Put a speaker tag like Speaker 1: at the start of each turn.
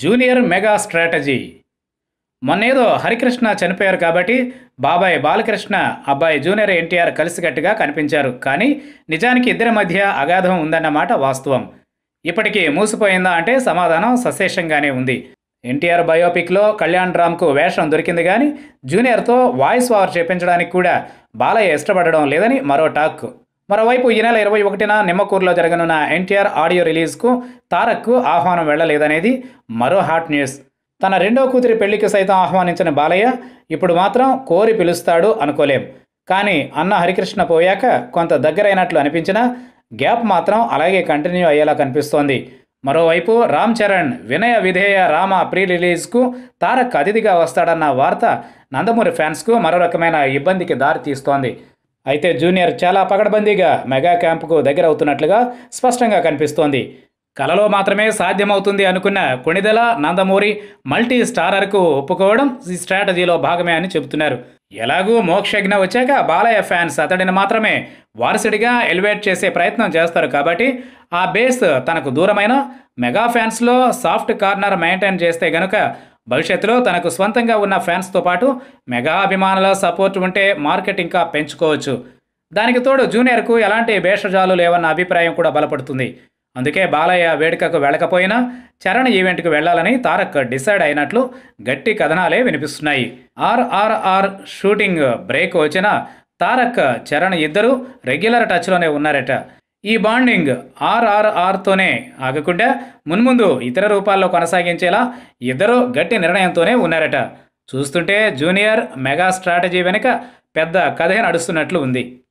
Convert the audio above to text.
Speaker 1: junior mega strategy మొన్నేదో హరికృష్ణ చనిపోయారు కాబట్టి బాబాయ్ బాలకృష్ణ అబ్బాయి జూనియర్ ఎన్టీఆర్ కలిసికట్టుగా కనిపించారు కానీ నిజానికి ఇద్దరి మధ్య అగాధం ఉందన్నమాట వాస్తవం ఇప్పటికీ మూసిపోయిందా అంటే సమాధానం సశేషంగానే ఉంది ఎన్టీఆర్ బయోపిక్లో కళ్యాణ్ రామ్కు వేషం దొరికింది కానీ జూనియర్తో వాయిస్ ఓవర్ చేపించడానికి కూడా బాలయ్య ఇష్టపడడం లేదని మరో టాక్ మరోవైపు ఈ నెల ఇరవై ఒకటిన నిమ్మకూరులో జరగనున్న ఎన్టీఆర్ ఆడియో రిలీజ్కు తారక్కు ఆహ్వానం వెళ్ళలేదనేది మరో హాట్ న్యూస్ తన రెండో కూతురి పెళ్లికి సైతం ఆహ్వానించిన బాలయ్య ఇప్పుడు మాత్రం కోరి పిలుస్తాడు అనుకోలేం కానీ అన్న హరికృష్ణ పోయాక కొంత దగ్గరైనట్లు అనిపించినా గ్యాప్ మాత్రం అలాగే కంటిన్యూ అయ్యేలా కనిపిస్తోంది మరోవైపు రామ్ చరణ్ వినయ విధేయ రామ ప్రీ రిలీజ్కు తారక్ అతిథిగా వస్తాడన్న వార్త నందమూరి ఫ్యాన్స్కు మరో రకమైన ఇబ్బందికి దారి తీస్తోంది అయితే జూనియర్ చాలా పకడ్బందీగా మెగా క్యాంపుకు దగ్గర అవుతున్నట్లుగా స్పష్టంగా కనిపిస్తోంది కలలో మాత్రమే సాధ్యమవుతుంది అనుకున్న కొణిదెల నందమూరి మల్టీ స్టారర్కు ఒప్పుకోవడం ఈ స్ట్రాటజీలో భాగమే అని చెబుతున్నారు ఎలాగూ మోక్షజ్ఞ వచ్చాక బాలయ్య ఫ్యాన్స్ అతడిని మాత్రమే వారసుడిగా ఎలివేట్ చేసే ప్రయత్నం చేస్తారు కాబట్టి ఆ బేస్ తనకు దూరమైన మెగా ఫ్యాన్స్లో సాఫ్ట్ కార్నర్ మెయింటైన్ చేస్తే గనుక భవిష్యత్తులో తనకు స్వంతంగా ఉన్న ఫ్యాన్స్తో పాటు మెగా అభిమానుల సపోర్ట్ ఉంటే మార్కెట్ ఇంకా పెంచుకోవచ్చు దానికి తోడు జూనియర్కు ఎలాంటి భేషజాలు లేవన్న అభిప్రాయం కూడా బలపడుతుంది అందుకే బాలయ్య వేడుకకు వెళ్ళకపోయినా చరణ్ ఈవెంట్కి వెళ్ళాలని తారక్ డిసైడ్ అయినట్లు గట్టి కథనాలే వినిపిస్తున్నాయి ఆర్ఆర్ఆర్ షూటింగ్ బ్రేక్ వచ్చిన తారక్ చరణ్ ఇద్దరు రెగ్యులర్ టచ్లోనే ఉన్నారట ఈ బాండింగ్ ఆర్ఆర్ఆర్తోనే ఆగకుండా మున్ముందు ఇతర రూపాల్లో కొనసాగించేలా ఇద్దరు గట్టి నిర్ణయంతోనే ఉన్నారట చూస్తుంటే జూనియర్ మెగా స్ట్రాటజీ వెనుక పెద్ద కథే నడుస్తున్నట్లు ఉంది